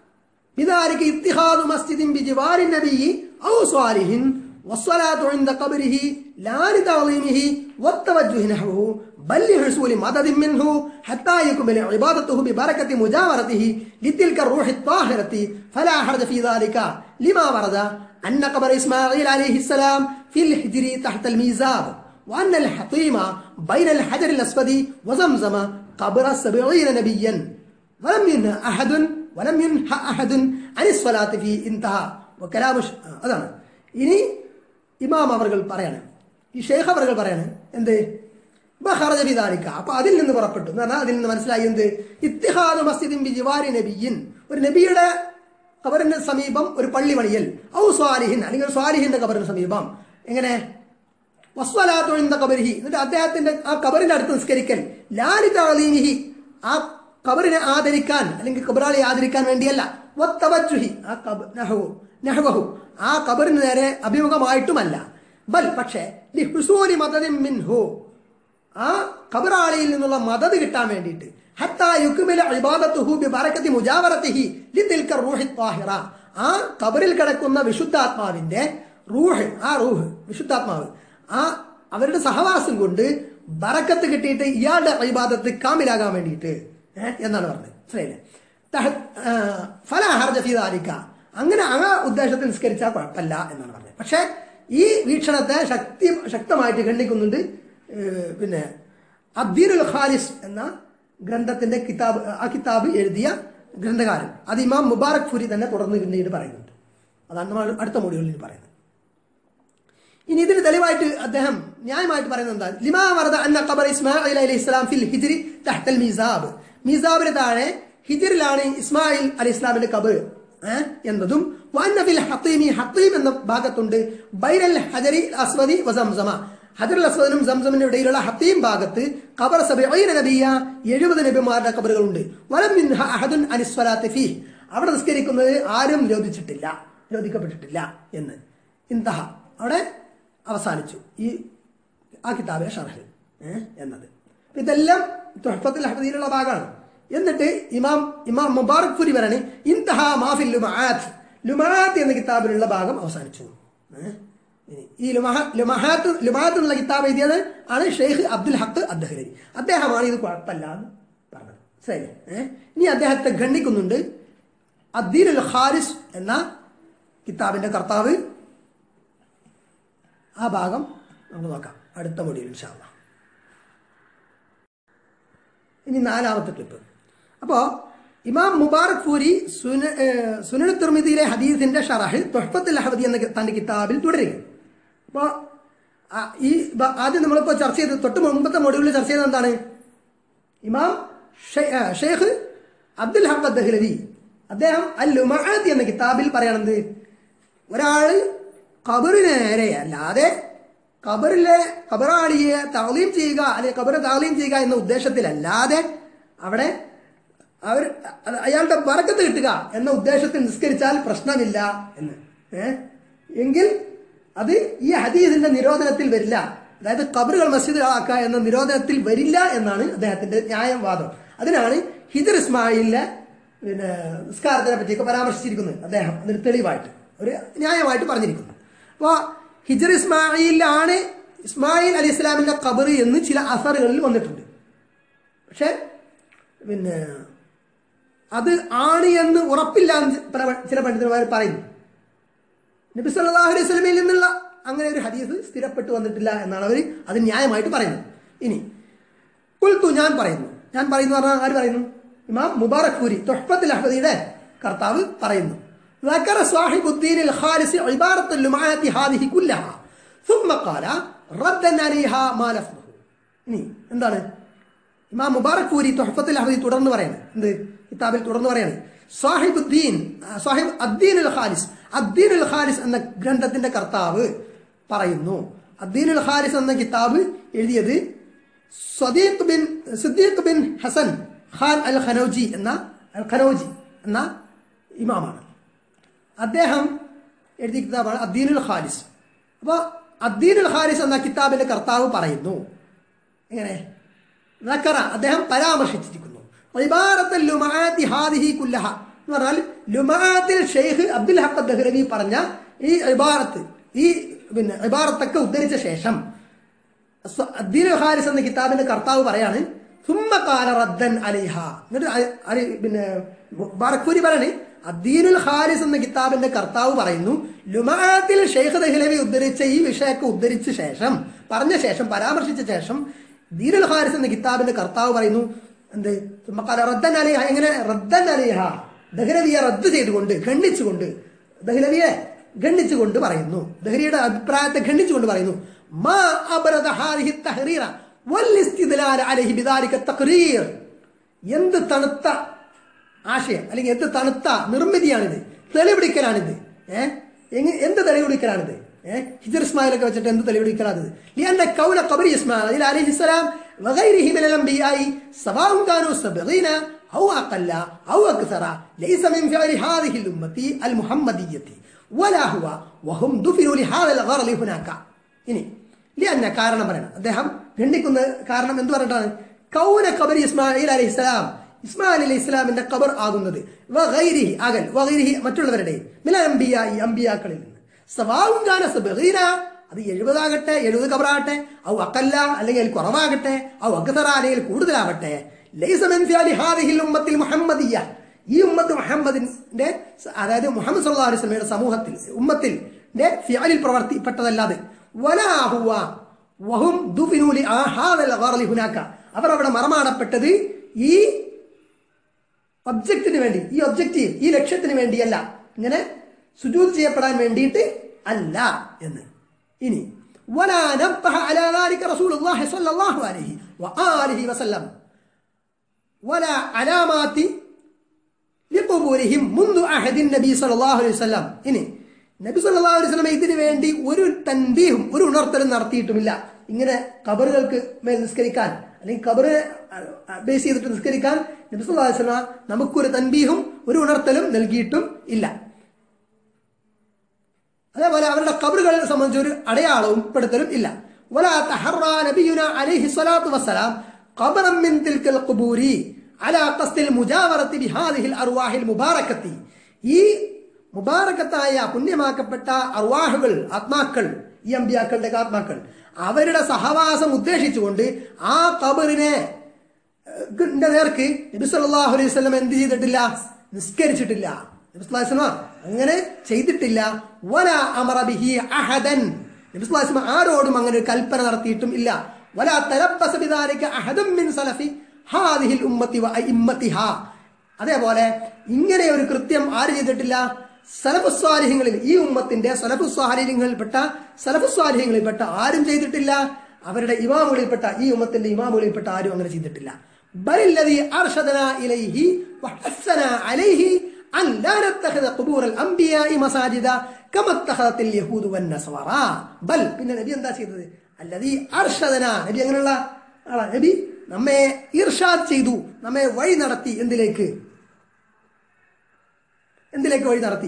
S1: بذلك اتخاذ مسجد بجوار النبي أو صالح والصلاة عند قبره لا لتعظيمه والتوجه نحوه بل لحصول مدد منه حتى يكمل عبادته ببركة مجاورته لتلك الروح الطاهرة فلا حرج في ذلك لما ورد أن قبر إسماعيل عليه السلام في الحجر تحت الميزاب وأن الحطيم بين الحجر الأسود وزمزم قبر سبعين نبيا ولم ينهى أحد ولم ينهى أحد عن الصلاة في انتهى وكلام ش- ആ, അതാണ് ഇനി ഇമാം അവർകൾ പറയാണ് ഈ ഷെയ്ഖ് അവർകൾ പറയാണ് എന്ത് ബഹറജ ബിദാലിക്ക അപ്പൊ അതിൽ നിന്ന് പുറപ്പെട്ടു എന്ന് പറഞ്ഞാൽ അതിൽ നിന്ന് മനസ്സിലായി എന്ത് ഇത്തിഹാദ് മസ്ജിദിൻ ബിജിവാരി നബിയിൻ ഒരു നബിയുടെ ഖബറിന് സമീപം ഒരു പള്ളി പണിയൽ ഔ സ്വാലിഹിൻ അല്ലെങ്കിൽ ഒരു സ്വാലിഹിന്റെ ഖബറിന് സമീപം എങ്ങനെ വസ്വലാത്തുഴിந்த കബരിഹി എന്നിട്ട് അദ്ദേഹത്തിന്റെ ആ കബറിന്റെ അടുത്ത് നിസ്കരിക്കൽ ലാലി താലീനിഹി ആ കബറിനെ ആദരിക്കാൻ അല്ലെങ്കിൽ കബറാളി ആദരിക്കാൻ വേണ്ടിയല്ല വത്തവജുഹി ആ കബ നഹവു നഹവഹു ആ കബറിന് നേരെ അഭിമുഖമായിട്ടുമല്ല ബൽ പക്ഷേ ലിഹുസൂലി മദദിൻ മിൻഹു ആ കബറാളിയിൽ നിന്നുള്ള മദത് കിട്ടാൻ വേണ്ടിയിട്ട് ഹത്താ യുക്മില ഇബാദത്തുഹു ബിബറകത്തി മുജാവറത്തിഹി ലിതിൽക റൂഹി ത്വാഹിറ ആ കബറിൽ കിടക്കുന്ന വിശുദ്ധാത്മാവിന്റെ റൂഹ് ആ റൂഹ് വിശുദ്ധാത്മാവ് ആ അവരുടെ സഹവാസം കൊണ്ട് ബറക്കത്ത് കിട്ടിയിട്ട് ഇയാളുടെ ഇബാദത്ത് കാമിലാകാൻ വേണ്ടിയിട്ട് ഏഹ് എന്നാണ് പറഞ്ഞത് മനസ്സിലായില്ലേ തഹ- ആ, ഫല ഹർജ ഫീ ദാലിക. അങ്ങനെ ആ ഉദ്ദേശത്തിൽ നിസ്കരിച്ചാൽ കുഴപ്പമില്ല എന്നാണ് പറഞ്ഞത് പക്ഷേ ഈ വീക്ഷണത്തെ ശക്തി ശക്തമായിട്ട് ഖണ്ഡിക്കുന്നുണ്ട് ഏഹ്, പിന്നെ അബ്ദീനുൽ ഖാലിസ് എന്ന ഗ്രന്ഥത്തിന്റെ കിതാബ് ആ കിതാബ് എഴുതിയ ഗ്രന്ഥകാരൻ അത് ഇമാം മുബാറക് ഫുരി തന്നെ തുടർന്ന് പിന്നീട് പറയുന്നുണ്ട് അതാണ് നമ്മൾ അടുത്ത മൊഴികളിൽ പറയുന്നത് ഇനി ഇതിന് തെളിവായിട്ട് അദ്ദേഹം ന്യായമായിട്ട് പറയുന്നത് എന്താ ലിമാ വറദ അന്ന ഖബർ ഇസ്മായിൽ അലൈഹി ഇസ്ലാം ഫിൽ ഹിജ്രി തഹ്തൽ മീസാബ് മീസാബിന് താഴെ ഹിജറിലാണ് ഇസ്മായിൽ അലി ഇസ്ലാമിന്റെ കബ് ഏഹ് എന്നതും വന്നഫിൽ ഹത്തീമി ഹത്തീം എന്ന ഭാഗത്തുണ്ട് ബൈരൽ ഹജരി അസ്വദി വസംസമ ഹജറുൽ അസ്വദിനും സംസമിനും ഇടയിലുള്ള ഹത്തീം ഭാഗത്ത് ഖബർ സബഈന നബിയ എഴുപത് നബിമാരുടെ കബറുകളുണ്ട് വലം മിൻഹ അഹദുൻ അനിസ്വലാത്തി ഫീഹ് അവിടെ നിസ്കരിക്കുന്നത് ആരും നിരോധിച്ചിട്ടില്ല നിരോധിക്കപ്പെട്ടിട്ടില്ല എന്ന് ഇന്തഹ അവിടെ അവസാനിച്ചു ഈ ആ കിതാബിലെ ഷർഹ് ഏഹ് എന്നത് അപ്പൊ ഇതെല്ലാം തുഹഫത്തുൽ ഹഫദിയിലുള്ള ഭാഗമാണ് എന്നിട്ട് ഇമാം ഇമാം മുബാറക് ഫുരി പറയാണ് ഇന്തഹ മാഫിൽ ലുമാത്ത് ലുമാത്ത് എന്ന കിതാബിലുള്ള ഭാഗം അവസാനിച്ചു ഏഹ്? ഇനി ഈ ലുമഹ ലുമഹാത്ത് ലുമാത്ത് എന്നുള്ള കിതാബ് എഴുതിയത് ആണ് ഷെയ്ഖ് അബ്ദുൽ ഹക്ക് അദ്ദഹലി അദ്ദേഹമാണ് ഇത് കുഴപ്പമില്ല എന്ന് പറഞ്ഞത് ശരി ഏഹ്? ഇനി അദ്ദേഹത്തെ ഖണ്ഡിക്കുന്നുണ്ട് അദ്ദീൻ അൽ ഖാരിസ് എന്ന കിതാബിന്റെ കർത്താവ് ആ ഭാഗം നമുക്ക് നോക്കാം അടുത്ത മൊഡ്യൂൾ ഇൻഷാല്ല ഇനി നാലാമത്തെ ക്ലിപ്പ് അപ്പോൾ ഇമാം മുബാറക് ഫൂരി സുന സുനൽ തുർമിദിയിലെ ഹദീസിന്റെ ഷറഹ് തൊഹഫത്തുൽ അഹദി എന്ന തന്റെ കിതാബിൽ തുടരുക അപ്പോൾ ഈ ബ- ആദ്യം നമ്മളിപ്പോൾ ചർച്ച ചെയ്ത് തൊട്ട് മുമ്പത്തെ മൊഡ്യൂളിൽ ചർച്ച ചെയ്തത് എന്താണ് ഇമാം ഷെ- ആ, ഷെയ്ഖ് അബ്ദുൽ ഹഖ് ദഹ്ലവി അദ്ദേഹം അൽ ലുമഅത്ത് എന്ന കിതാബിൽ പറയണത് ഒരാള് ഖബറിന് നേരെ അല്ലാതെ ഖബറിലെ ഖബറാളിയെ താളീം ചെയ്യുക അല്ലെങ്കിൽ ഖബറ് താളീം ചെയ്യുക എന്ന ഉദ്ദേശത്തിലല്ലാതെ അവിടെ അവർ അത് അയാളുടെ ബറക്കത്ത് കിട്ടുക എന്ന ഉദ്ദേശത്തിൽ നിസ്കരിച്ചാൽ പ്രശ്നമില്ല എന്ന് ഏ? എങ്കിൽ അത് ഈ ഹദീസിന്റെ നിരോധനത്തിൽ വരില്ല അതായത് ഖബറുകൾ മസ്ജിദുകളാക്കുക എന്ന നിരോധനത്തിൽ വരില്ല എന്നാണ് അദ്ദേഹത്തിന്റെ ന്യായം വാദം അതിനാണ് ഹിജർ ഇസ്മായിലിനെ പിന്നെ നിസ്കാരത്തിനെ പറ്റിയൊക്കെ പരാമർശിച്ചിരിക്കുന്നത് അദ്ദേഹം അതിന് തെളിവായിട്ട് ഒരു ന്യായമായിട്ട് പറഞ്ഞിരിക്കുന്നു അപ്പോൾ ഹിജർ ഇസ്മായിലാണ് ഇസ്മായിൽ അലി ഇസ്ലാമിന്റെ ഖബർ എന്ന് ചില അസറുകളിൽ വന്നിട്ടുണ്ട് പക്ഷെ പിന്നെ അത് ആണ് എന്ന് ഉറപ്പില്ല എന്ന് പല ചില പണ്ഡിതന്മാർ പറയുന്നു നബി സല്ലല്ലാഹു അലൈഹി വസല്ലമയിൽ നിന്നുള്ള അങ്ങനെ ഒരു ഹദീസ് സ്ഥിരപ്പെട്ടു വന്നിട്ടില്ല എന്നാണ് അവർ അത് ന്യായമായിട്ട് പറയുന്നത് ഇനി കുൽത്തു ഞാൻ പറയുന്നു ഞാൻ പറയുന്നു പറഞ്ഞാൽ ആര് പറയുന്നു ഇമാം മുബാറക് പൂരി തൊഹ്ഫത്തുൽ അഹ്മദിയുടെ കർത്താവ് പറയുന്നു ذكر صاحب الدين الخالص عبارة اللمعات هذه كلها ثم قال ردا عليها ما لفظه ഇനി എന്താണ് ഇമാം മുബാറക് പൂരി തൊഹഫത്തുൽ അഹ്മദി തുടർന്ന് പറയുന്നത് എന്ത് കിതാബിൽ തുടർന്ന് പറയാണ് സാഹിബുദ്ദീൻ സാഹിബ് അദ്ദീൻ അൽ ഖാലിസ് അദ്ദീൻ അൽ ഖാലിസ് എന്ന ഗ്രന്ഥത്തിന്റെ കർത്താവ് പറയുന്നു അദ്ദീൻ അൽ ഖാലിസ് എന്ന കിതാബ് എഴുതിയത് സ്വദീഖ് ബിൻ സിദ്ദീഖ് ബിൻ ഹസൻ ഖാൻ അൽ ഖനൗജി എന്ന അൽ ഖനൗജി എന്ന ഇമാമാണ് അദ്ദേഹം എഴുതിയ കിതാബാണ് അദ്ദീനുൽ ഖാലിസ് അപ്പോൾ അദ്ദീനുൽ ഖാലിസ് എന്ന കിതാബിന്റെ കർത്താവ് പറയുന്നു എങ്ങനെ നക്കറ അദ്ദേഹം പരാമർശിച്ചിരിക്കുന്നു ഇബാറത്തുൽ ലുമആത്തി ഹാദിഹി കുല്ലഹ എന്ന് പറഞ്ഞാൽ ലുമആത്തിൽ ഷെയ്ഖ് അബ്ദുൽ ഹഖ് ദഹ്ലവി പറഞ്ഞ ഈ ഇബാറത്ത് ഈ പിന്നെ ഇബാറത്തൊക്കെ ഉദ്ധരിച്ച ശേഷം സ്വ- അദ്ദീനുൽ ഹാരിസ് എന്ന കിതാബിന്റെ കർത്താവ് പറയാണ് സുമ്മ കാല റദ്ദൻ അലിഹ എന്നിട്ട് അ- അലി പിന്നെ ബാറക്കൂരി പറയാണ് അദ്ദീനുൽ ഹാരിസ് എന്ന കിതാബിന്റെ കർത്താവ് പറയുന്നു ലുമാത്തിൽ ഷെയ്ഖ് ദഹ്ലവി ഉദ്ധരിച്ച ഈ വിഷയമൊക്കെ ഉദ്ധരിച്ച ശേഷം പറഞ്ഞ ശേഷം പരാമർശിച്ച ശേഷം ദീനുൽ ഹാരിസ് എന്ന കിതാബിന്റെ കർത്താവ് പറയുന്നു എന്ത് സുമ്മ കാല റദ്ദൻ അലിഹ എങ്ങനെ റദ്ദൻ അലിഹ ദഹ്ലവിയെ റദ്ദ് ചെയ്തുകൊണ്ട് ഖണ്ഡിച്ചുകൊണ്ട് ദഹ്ലവിയെ ഖണ്ഡിച്ചുകൊണ്ട് പറയുന്നു ദഹ്ലിയുടെ അഭിപ്രായത്തെ ഖണ്ഡിച്ചുകൊണ്ട് പറയുന്നു മാ അബ്രദ ഹാദിഹി തഹ്രീറ വൽ അലൈഹി ബിദാലിക തഖ്രീർ എന്ത് തണുത്ത ആശയം അല്ലെങ്കിൽ എന്ത് തണുത്ത നിർമ്മിതിയാണിത് തെളിവിടിക്കലാണിത് ഏഹ് എങ്ങ എന്ത് തെളിവിടിക്കലാണിത് ഏഹ് ഹിജർ ഇസ്മായിലൊക്കെ വെച്ചിട്ട് എന്ത് തെളിവിടിക്കലാണിത് لأن كون قبر إسماعيل عليه السلام وغيره من الأنبياء سواء كانوا سبعين أو أقل أو أكثر ليس من فعل هذه الأمة المحمدية ولا هو وهم دفنوا لهذا الغرض هناك ഇനി ലിയന്ന കാരണം പറയണം അദ്ദേഹം ഖണ്ഡിക്കുന്ന കാരണം എന്ത് പറഞ്ഞിട്ടാണ് കൗന ഖബർ ഇസ്മായിൽ അലൈഹി ഇസ്ലാം ഇസ്മായിൽ അലൈഹി ഇസ്ലാമിന്റെ ഖബർ ആകുന്നത് വഗൈരിഹി അകൽ വഗൈരിഹി മറ്റുള്ളവരുടെ മില അംബിയ ഈ അംബിയാക്കളിൽ നിന്ന് സവാവും ഗാന സബീന അത് എഴുപതാകട്ടെ എഴുപത് ഖബറാകട്ടെ ഔ അക്കല്ല അല്ലെങ്കിൽ അതിൽ കുറവാകട്ടെ ഔ അക്തറ അല്ലെങ്കിൽ കൂടുതലാവട്ടെ ലൈസ മിൻ ഫിഅലി ഹാദിഹിൽ ഉമ്മത്തിൽ മുഹമ്മദിയ്യ ഈ ഉമ്മത്ത് മുഹമ്മദിന്റെ അതായത് മുഹമ്മദ് സല്ലല്ലാഹു അലൈഹി വസല്ലമയുടെ സമൂഹത്തിൽ ഉമ്മത്തിൽ ഫിഅലിൽ പ്രവർത്തിപ്പെട്ടതല്ലാതെ വലാ ഹുവ വഹും ദുഫിനു ലി ഹാദൽ ഗർലി ഹുനാക അവർ അവിടെ മറമാടപ്പെട്ടത് ഈ ഒബ്ജക്റ്റിന് വേണ്ടി ഈ ഒബ്ജക്റ്റീവ് ഈ ലക്ഷ്യത്തിന് വേണ്ടിയല്ല ഇങ്ങനെ സുജൂദ് ചെയ്യപ്പെടാൻ വേണ്ടിയിട്ട് അല്ല എന്ന് ഇനി ولا نبه على ذلك رسول الله صلى الله عليه وآله وسلم ولا علامات ലിഖുബൂരിഹിം മുൻദു അഹദിൻ നബി സല്ലല്ലാഹു അലൈഹി വസല്ലം ഇനി നബി സല്ലല്ലാഹു അലൈഹി വസല്ലം ഇതിനു വേണ്ടി ഒരു തൻബീഹും ഒരു ഉണർത്തലും നടത്തിയിട്ടുമില്ല ഇങ്ങനെ കബറുകൾക്ക് മേൽ നിസ്കരിക്കാൻ അല്ലെങ്കിൽ കബറിനെ ബേസ് ചെയ്തിട്ട് നിസ്കരിക്കാൻ നബി സല്ലല്ലാഹു അലൈഹി വസല്ലം നമുക്കൊരു തൻബീഹും ഒരു ഉണർത്തലും നൽകിയിട്ടും ഇല്ല അതേപോലെ അവരുടെ കബറുകളെ സംബന്ധിച്ച് ഒരു അടയാളവും പെടുത്തലും ഇല്ല ولا تحرى نبينا عليه الصلاة والسلام قبرا من تلك القبور على قصد المجاورة بهذه الأرواح المباركة ഈ മുബാറക്കത്തായ പുണ്യമാക്കപ്പെട്ട അർവാഹുകൾ ആത്മാക്കൾ ഈ അമ്പിയാക്കളുടെ ആത്മാക്കൾ അവരുടെ സഹവാസം ഉദ്ദേശിച്ചുകൊണ്ട് ആ കബറിനെ ന്റെ നേർക്ക് നബി സല്ലല്ലാഹു അലൈഹി വസല്ലം എന്ത് ചെയ്തിട്ടില്ല നിസ്കരിച്ചിട്ടില്ല നബി സല്ലല്ലാഹു അലൈഹി വസല്ലം അങ്ങനെ ചെയ്തിട്ടില്ല വല അമറ ബിഹി അഹദൻ നബി സല്ലല്ലാഹു അലൈഹി വസല്ലം ആരോടും അങ്ങനെ ഒരു കൽപ്പന നടത്തിയിട്ടും ഇല്ല വല തലബ്ബസ ബിദാലിക അഹദും മിൻ സലഫി ഹാദിഹിൽ ഉമ്മത്തി വ അഇമ്മത്തിഹാ അതേപോലെ ഇങ്ങനെ ഒരു കൃത്യം ആര് ചെയ്തിട്ടില്ല സലഫുസ്വാലിഹ്യങ്ങളിൽ ഈ ഉമ്മത്തിന്റെ സലഫുസ്വാലിഹ്യങ്ങളിൽപ്പെട്ട സലഫുസ്വാലിഹ്യങ്ങളിൽപ്പെട്ട ആരും ചെയ്തിട്ടില്ല അവരുടെ ഇമാമുകളിൽപ്പെട്ട ഈ ഉമ്മത്തിന്റെ ഇമാമുകളിൽപ്പെട്ട ആരും അങ്ങനെ ചെയ്തിട്ടില്ല ബലില്ലതി അർഷദന ഇലൈഹി വഹസ്സന അലൈഹി അൻ ലാ നത്തഖിദ ഖുബൂറൽ അംബിയാഇ മസാജിദ കമ ഇത്തഖദത്തിൽ യഹൂദു വന്നസ്വറ ബൽ പിന്നെ നബി എന്താ ചെയ്തത് അല്ലതി അർഷദന നബി അങ്ങനെയുള്ള ആളാ നബി നമ്മെ ഇർഷാദ് ചെയ്തു നമ്മെ വഴി നടത്തി എന്തിലേക്ക് എന്തിലേക്ക് വഴി നടത്തി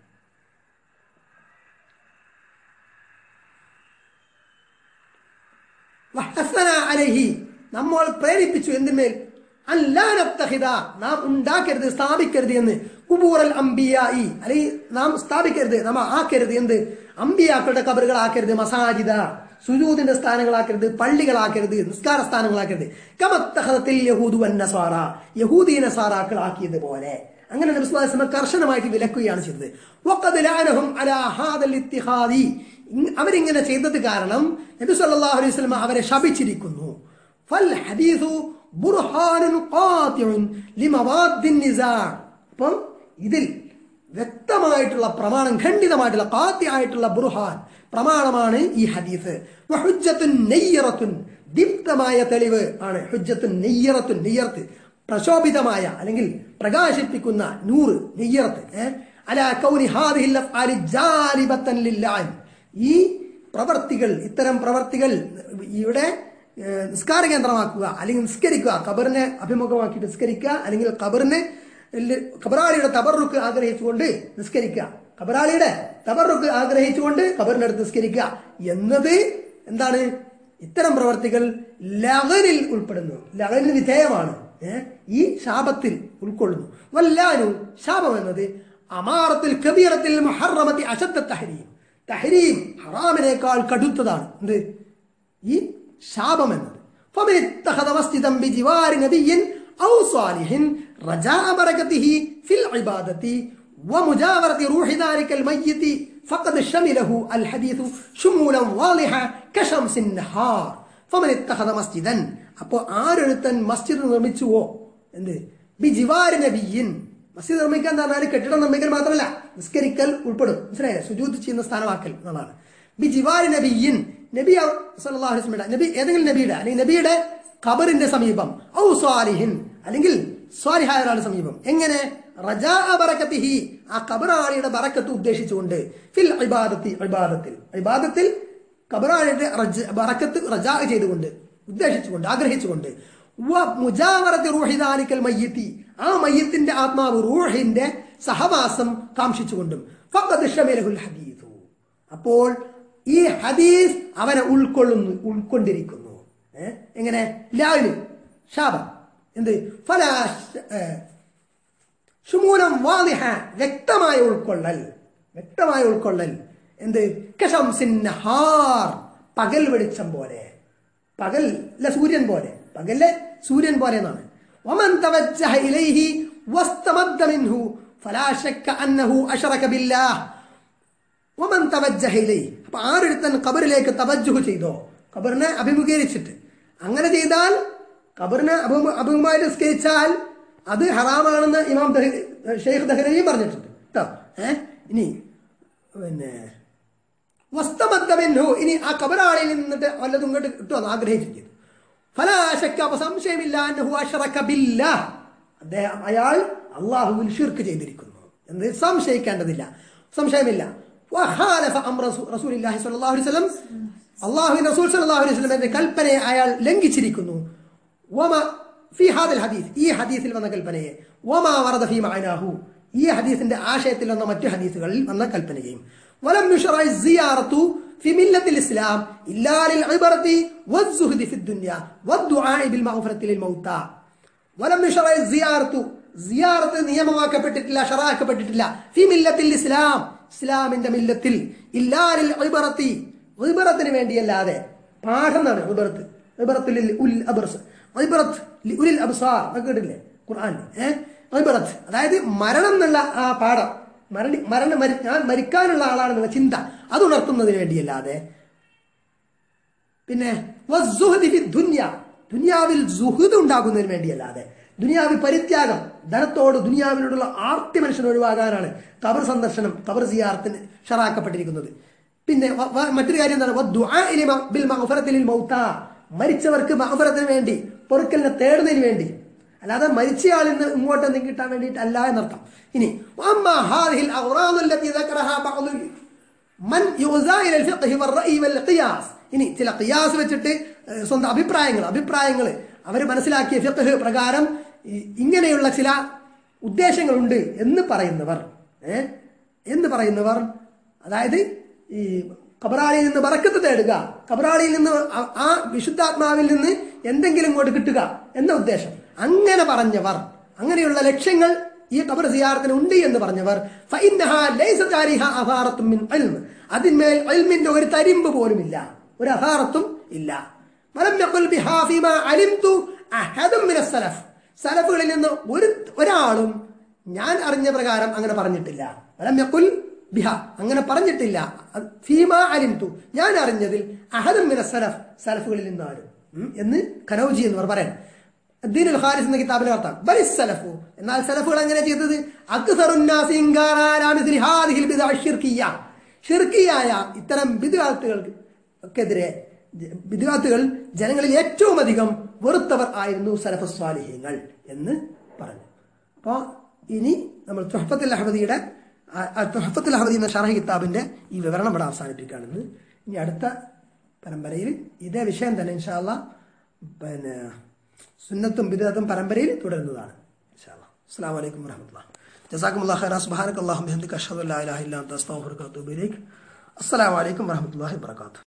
S1: വഹസന അലൈഹി നമ്മൾ പ്രേരിപ്പിച്ചു എന്തിന്മേൽ അല്ലാനത്തഹിത നാം ഉണ്ടാക്കരുത് സ്ഥാപിക്കരുത് എന്ന് കുബൂറൽ അംബിയായി അല്ലെങ്കിൽ നാം സ്ഥാപിക്കരുത് നാം ആക്കരുത് എന്ത് അമ്പിയാക്കളുടെ കബറുകളാക്കരുത് മസാജിദ സുജൂദിന്റെ സ്ഥാനങ്ങളാക്കരുത് പള്ളികളാക്കരുത് നിസ്കാര സ്ഥാനങ്ങളാക്കരുത് കമത്തഹത്തിൽ യഹൂദു നസാറ യഹൂദി നസാറാക്കൾ ആക്കിയത് പോലെ അങ്ങനെ നബി സ്വല്ലല്ലാഹു അലൈഹി വസല്ലം കർശനമായിട്ട് വിലക്കുകയാണ് ചെയ്തത് വഖദ് ലഅനഹും അലാ ഹാദൽ ഇത്തിഹാദി ഇങ് അവരിങ്ങനെ ചെയ്തത് കാരണം നബി സല്ലല്ലാഹു അലൈഹി വസല്ലം അവരെ ശപിച്ചിരിക്കുന്നു ഫൽ ഹദീസു ബുർഹാനുൻ ഖാതിഉൻ ലിമവാദ്ദിൻ നിസാ അപ്പം ഇതിൽ വ്യക്തമായിട്ടുള്ള പ്രമാണം ഖണ്ഡിതമായിട്ടുള്ള കാത്യായിട്ടുള്ള ബുർഹാൻ പ്രമാണമാണ് ഈ ഹദീസ് വഹുജ്ജത്തുൻ നെയ്യറത്തുൻ ദീപ്തമായ തെളിവ് ആണ് ഹുജ്ജത്തുൻ നെയ്യറത്തുൻ നെയ്യർത്ത് പ്രശോഭിതമായ അല്ലെങ്കിൽ പ്രകാശിപ്പിക്കുന്ന നൂറ് നെയ്യറത്ത് ഏ? അലാ കൗനി ഹാദിഹിൽ അഫ്ആലി ജാലിബത്തൻ ലില്ലാഹി. ഈ പ്രവർത്തികൾ ഇത്തരം പ്രവർത്തികൾ ഇവിടെ ഏ, നിസ്കാര കേന്ദ്രമാക്കുക അല്ലെങ്കിൽ നിസ്കരിക്കുക ഖബറിനെ അഭിമുഖമാക്കിയിട്ട് നിസ്കരിക്കുക അല്ലെങ്കിൽ ഖബറിനെ ഇല്ല- ഖബറാളിയുടെ തബറുക്ക് ആഗ്രഹിച്ചുകൊണ്ട് നിസ്കരിക്കുക ഖബറാളിയുടെ തബറുക്ക് ആഗ്രഹിച്ചുകൊണ്ട് ഖബറിന്റെ അടുത്ത് നിസ്കരിക്കുക എന്നത് എന്താണ് ഇത്തരം പ്രവർത്തികൾ ലഗനിൽ ഉൾപ്പെടുന്നു ലഗനിന് വിധേയമാണ് ഏ? ഈ ശാപത്തിൽ ഉൾക്കൊള്ളുന്നു വല്ലാനു ശാപം എന്നത് അമാറത്തിൽ കബീറത്തിൽ മഹറമത്തി അശത്ത തഹരീം തഹരീം ഹറാമിനേക്കാൾ കടുത്തതാണ് എന്ത് ഈ ശാപം എന്നത് فمن اتخذ مسجدا بجوار نبي أو صالح رجاء بركته في العبادة ومجاورة روح ذلك الميت فقد شمله الحديث شمولا واضحا كشمس النهار فمن اتخذ مسجدا അപ്പോൾ ആരൊരുത്തൻ മസ്ജിദ് നിർമ്മിച്ചുവോ എന്ത് ബിജിവാരി നബിയിൻ മസ്ജിദ് നിർമ്മിക്കാൻ എന്ന് പറഞ്ഞാൽ കെട്ടിടം നിർമ്മിക്കൽ മാത്രമല്ല നിസ്കരിക്കൽ ഉൾപ്പെടും മനസ്സിലായേ സുജൂത് ചെയ്യുന്ന സ്ഥാനമാക്കൽ എന്നുള്ളതാണ് ബിജിവാരി നബിയിൻ നബി സല്ലല്ലാഹു അലൈഹി വസല്ലമയുടെ നബി ഏതെങ്കിലും നബിയുടെ അല്ലെങ്കിൽ നബിയുടെ ഖബറിന്റെ സമീപം ഔ സ്വാലിഹിൻ അല്ലെങ്കിൽ സ്വാലിഹായ ഒരാളുടെ സമീപം എങ്ങനെ റജാ ബറക്കത്തിഹി ആ ഖബറാളിയുടെ ബറക്കത്ത് ഉദ്ദേശിച്ചുകൊണ്ട് ഫിൽ ഇബാദത്തി ഇബാദത്തിൽ ഇബാദത്തിൽ ഖബറാളിയുടെ റജ- ബറക്കത്ത് റജാ ചെയ്തുകൊണ്ട് ഉദ്ദേശിച്ചുകൊണ്ട് ആഗ്രഹിച്ചുകൊണ്ട് വ മുജാവറത്തി റൂഹി ദാലിക്കൽ മയ്യത്തി ആ മയ്യത്തിന്റെ ആത്മാവ് റൂഹിന്റെ സഹവാസം കാംക്ഷിച്ചുകൊണ്ടും ഫഖദ് ഷമിലഹുൽ ഹദീഥു അപ്പോൾ ഈ ഹദീസ് അവനെ ഉൾക്കൊള്ളുന്നു ഉൾക്കൊണ്ടിരിക്കുന്നു ഏ? എങ്ങനെ ലാവിന് ശാപം എന്ത് ഫലാ ഏ, ഷുമൂലം വാദിഹ വ്യക്തമായ ഉൾക്കൊള്ളൽ വ്യക്തമായ ഉൾക്കൊള്ളൽ എന്ത് കശംസിൻ നഹാർ പകൽ വെളിച്ചം പോലെ പകൽ അല്ല സൂര്യൻ പോലെ പകലിലെ സൂര്യൻ പോലെ എന്നാണ് വമൻ തവജ്ജഹ ഇലൈഹി വസ്തമദ്ദ മിൻഹു ഫലാ ശക്ക അന്നഹു അശറക ബില്ലാഹ് വമൻ തവജ്ജഹ ഇലൈഹി അപ്പൊ ആരൊരുത്തൻ ഖബറിലേക്ക് തവജ്ജുഹ് ചെയ്തോ ഖബറിനെ അഭിമുഖീകരിച്ചിട്ട് അങ്ങനെ ചെയ്താൽ ഖബറിനെ അഭിമു അഭിമുഖമായി നിസ്കരിച്ചാൽ അത് ഹറാമാണെന്ന് ഇമാം ദഹ- ഷെയ്ഖ് ദഹ്ലവിയും പറഞ്ഞിട്ടുണ്ട് കേട്ടോ ഏഹ് ഇനി പിന്നെ വസ്തമദ്ദമിൻഹു ഇനി ആ കബറാളിൽ നിന്നിട്ട് വല്ലതും ഇങ്ങോട്ട് കിട്ടുമെന്ന് ആഗ്രഹിച്ചിരിക്കുന്നു ഫലാശക്ക അപ്പൊ സംശയമില്ല അന്നഹു അഷ്റക ബില്ലാഹ് അദ്ദേഹം അയാൾ അള്ളാഹുവിൽ ഷിർക്ക് ചെയ്തിരിക്കുന്നു എന്ന് സംശയിക്കേണ്ടതില്ല സംശയമില്ല വഖാലഫ അംറ റസൂ- റസൂലില്ലാഹി സ്വല്ലല്ലാഹു അലൈഹി വസല്ലം അള്ളാഹുവിൻ റസൂൽ സല്ലല്ലാഹു അലൈഹി വസല്ലമയുടെ കൽപ്പനയെ അയാൾ ലംഘിച്ചിരിക്കുന്നു വമ ഫി ഹാദൽ ഹദീസ് ഈ ഹദീസിൽ വന്ന കൽപ്പനയെ വമാ വറദ ഫീ മഅനാഹു ഈ ഹദീസിന്റെ ആശയത്തിൽ വന്ന മറ്റു ഹദീസുകളിൽ വന്ന കൽപ്പനയും വലം യുഷറൈ സിയാറത്തു في ملة الإسلام إلا للعبرة والزهد في الدنيا والدعاء بالمغفرة للموتى വലം യുഷറൈ സിയാറത്തു സിയാറത്ത് നിയമമാക്കപ്പെട്ടിട്ടില്ല ഷറാക്കപ്പെട്ടിട്ടില്ല ഫി മില്ലത്തിൽ ഇസ്ലാം ഇസ്ലാമിന്റെ മില്ലത്തിൽ ഇല്ലാലിൽ ഇബറത്തി ഇബറത്തിന് വേണ്ടിയല്ലാതെ പാഠം എന്നാണ് ഇബറത്ത് ഇബറത്തിൽ ഉൽ അബർസ് ഇബറത്ത് ഉലിൽ അബ്സാർ ഒക്കെ കേട്ടില്ലേ ഖുർആൻ ഏഹ് ഇബറത്ത് അതായത് മരണം എന്നുള്ള ആ പാഠം മരണി മരണം മരി ഞാൻ മരിക്കാനുള്ള ആളാണെന്നുള്ള ചിന്ത അത് ഉണർത്തുന്നതിന് വേണ്ടിയല്ലാതെ പിന്നെ വസ്സുഹദി ഫി ദുനിയ ദുനിയാവിൽ സുഹൃത് ഉണ്ടാക്കുന്നതിന് വേണ്ടിയല്ലാതെ ദുനിയാവിൽ പരിത്യാഗം ധനത്തോട് ദുനിയാവിനോടുള്ള ആർത്തി മനുഷ്യൻ ഒഴിവാകാനാണ് കബർ സന്ദർശനം കബർ സിയാർത്തിന് ഷറാക്കപ്പെട്ടിരിക്കുന്നത് പിന്നെ വ- വ- മറ്റൊരു കാര്യം എന്താണ് വദ്ദുആ ഇലി മ- ബിൽ മഗ്ഫിറത്തി ലിൽ മൗത്താ. മരിച്ചവർക്ക് മഹഫറത്തിന് വേണ്ടി പൊറുക്കലിനെ തേടുന്നതിന് വേണ്ടി അല്ലാതെ മരിച്ചയാളിൽ നിന്ന് ഇങ്ങോട്ട് എന്തെങ്കിലും കിട്ടാൻ വേണ്ടിയിട്ടല്ല എന്നർത്ഥം ഇനി വഅമ്മാ ഹാദിഹിൽ അഗ്റാദു അല്ലത്തി ദക്കറഹാ ബഅദു മൻ യുസാ ഇലൽ ഫിഖ്ഹി വർ-റഅയി വൽ ഖിയാസ് ഇനി ചില ഖിയാസ് വെച്ചിട്ട് ഏഹ്, സ്വന്തം അഭിപ്രായങ്ങൾ അഭിപ്രായങ്ങൾ അവർ മനസ്സിലാക്കിയ ഫിഖ്ഹ് പ്രകാരം ഈ- ഇങ്ങനെയുള്ള ചില ഉദ്ദേശങ്ങളുണ്ട് എന്ന് പറയുന്നവർ ഏ എന്ന് പറയുന്നവർ അതായത് ഈ കബറാളിയിൽ നിന്ന് ബറക്കത്ത് തേടുക കബറാളിയിൽ നിന്ന് ആ- ആ വിശുദ്ധാത്മാവിൽ നിന്ന് എന്തെങ്കിലും ഇങ്ങോട്ട് കിട്ടുക എന്ന ഉദ്ദേശം അങ്ങനെ പറഞ്ഞവർ അങ്ങനെയുള്ള ലക്ഷ്യങ്ങൾ ഈ ഖബർ സിയാറത്തിന് ഉണ്ട് എന്ന് പറഞ്ഞവർ ഫഇന്നഹാ ലൈസത് അലിഹാ അസാറത്തും മിൻ ഇൽം. അതിന്മേൽ ഇൽമിന്റെ ഒരു തരിമ്പ് പോലുമില്ല ഒരു അസാറത്തും ഇല്ല വലം യഖുൽ ബിഹാ ഫീമാ അലിംതു അഹദും മിനസ് സലഫ് സലഫുകളിൽ നിന്ന് ഒരു ഒരാളും ഞാൻ അറിഞ്ഞ പ്രകാരം അങ്ങനെ പറഞ്ഞിട്ടില്ല വലം യഖുൽ ബിഹ അങ്ങനെ പറഞ്ഞിട്ടില്ല അത് ഫീമാ അലിംതു ഞാൻ അറിഞ്ഞതിൽ അഹദും മിനസ് സലഫ് സലഫുകളിൽ നിന്ന് ആരും ഉം, എന്ന് കനൌജി എന്നിവർ പറയാം الدين الخالص എന്ന കിതാബിലെ അർത്ഥം ബൽ സലഫു എന്നാൽ സലഫുകൾ എങ്ങനെ ചെയ്തത് അക്സറുന്നാസി ഇൻകാറ അലാ മിസ്ലി ഹാദിഹിൽ ബിദ്അ അശ്ശിർക്കിയ്യ ഷിർക്കിയായ ഇത്തരം ബിദ്അത്തുകൾക്കെതിരെ ബിദ്അത്തുകൾ ജനങ്ങളിൽ ഏറ്റവും അധികം വെറുത്തവർ ആയിരുന്നു സലഫ് സ്വാലിഹ്യങ്ങൾ എന്ന് പറഞ്ഞു അപ്പോൾ ഇനി നമ്മൾ തുഹഫത്തുൽ അഹമ്മദിയുടെ തുഹഫത്തുൽ അഹമ്മദി എന്ന ഷറഹ് കിതാബിന്റെ ഈ വിവരണം ഇവിടെ അവസാനിപ്പിക്കുകയാണെന്ന് ഇനി അടുത്ത പരമ്പരയിൽ ഇതേ വിഷയം തന്നെ ഇൻഷാല്ല പിന്നെ സുന്നത്തും ബിദത്തും പരമ്പരയിൽ തുടരുന്നതാണ് ഇൻഷാല്ലാ അസ്സാം വലൈക്കും വരഹമുല്ല ജസാക്കും അല്ലാഹ് ഖൈറ സുബ്ഹാനക അല്ലാഹുമ്മ ബിഹംദിക അഷ്ഹദു അല്ലാ ഇലാഹ ഇല്ലാ അൻത അസ്തഗ്ഫിറുക വഅതൂബു ഇലൈക് അസ്സലാമു അലൈക്കും വറഹ്മത്തുള്ളാഹി വബറകാതുഹു